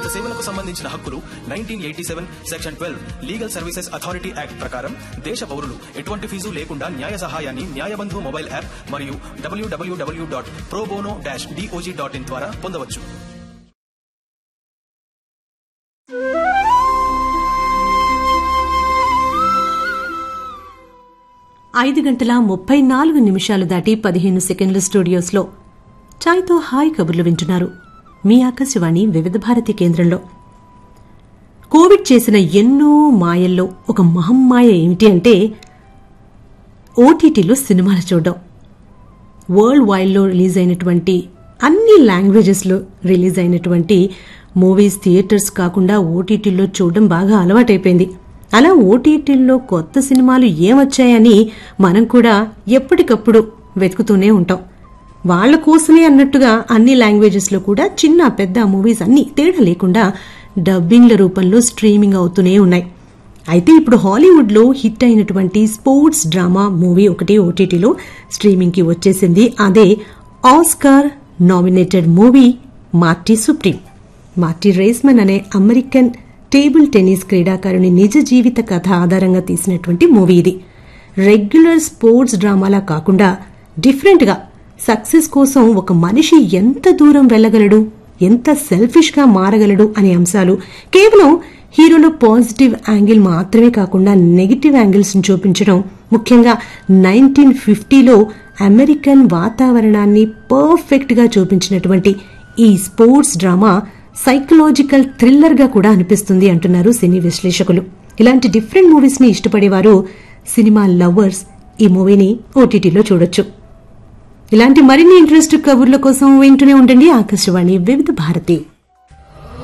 నాగరిక సేవలకు సంబంధించిన హక్కులు nineteen eighty seven section twelve legal services authority act ప్రకారం దేశ పౌరులు ఎటువంటి ఫీజు లేకుండా న్యాయ సహాయాన్ని న్యాయబంధు మొబైల్ యాప్ మరియు W W W dot probono dash DOJ dot in ద్వారా పొందవచ్చు ఐదు గంటల ముప్పై నాలుగు నిమిషాలు దాటి పదిహేను సెకండ్ల స్టూడియోస్లో ఛాయ్తో హాయ్ కబుర్లు వింటున్నారు మీ ఆకాశవాణి వివిధ భారతి కేంద్రంలో కోవిడ్ చేసిన ఎన్నో మాయల్లో ఒక మహమ్మాయ ఏమిటి అంటే ఓటీటీలో సినిమాలు చూడడం వరల్డ్ వైడ్లో రిలీజ్ అయినటువంటి అన్ని లాంగ్వేజెస్లో రిలీజ్ అయినటువంటి మూవీస్ థియేటర్స్ కాకుండా ఓటీటీలో చూడడం బాగా అలవాటైపోయింది అలా ఓటీటీల్లో కొత్త సినిమాలు ఏమొచ్చాయని మనం కూడా ఎప్పటికప్పుడు వెతుకుతూనే ఉంటాం వాళ్ళ కోసమే అన్నట్టుగా అన్ని లాంగ్వేజెస్లో కూడా చిన్న పెద్ద మూవీస్ అన్ని తేడా లేకుండా డబ్బింగ్ల రూపంలో స్ట్రీమింగ్ అవుతూనే ఉన్నాయి అయితే ఇప్పుడు హాలీవుడ్ లో హిట్ అయినటువంటి స్పోర్ట్స్ డ్రామా మూవీ ఒకటి ఓటీటీలో స్ట్రీమింగ్ కి వచ్చేసింది అదే Oscar nominated movie Marty Supreme Marty Reisman అనే అమెరికన్ టేబుల్ టెన్నిస్ క్రీడాకారుని నిజ జీవిత కథ ఆధారంగా తీసినటువంటి మూవీ ఇది రెగ్యులర్ స్పోర్ట్స్ డ్రామాలా కాకుండా డిఫరెంట్ గా సక్సెస్ కోసం ఒక మనిషి ఎంత దూరం వెళ్ళగలడు ఎంత సెల్ఫిష్ గా మారగలడు అనే అంశాలు కేవలం హీరోలో పాజిటివ్ యాంగిల్ మాత్రమే కాకుండా నెగిటివ్ యాంగిల్స్ చూపించడం ముఖ్యంగా నైన్టీన్ ఫిఫ్టీలో అమెరికన్ వాతావరణాన్ని పర్ఫెక్ట్ గా చూపించినటువంటి ఈ స్పోర్ట్స్ డ్రామా సైకలాజికల్ థ్రిల్లర్ గా కూడా అనిపిస్తుంది అంటున్నారు సినీ విశ్లేషకులు ఇలాంటి డిఫరెంట్ మూవీస్ ని ఇష్టపడేవారు సినిమా లవర్స్ ఈ మూవీని ఓటీటీలో చూడొచ్చు ఇలాంటి మరిన్ని ఇంట్రెస్ట్ కబుర్ల కోసం వింటూనే ఉండండి ఆకాశవాణి వివిధ భారతి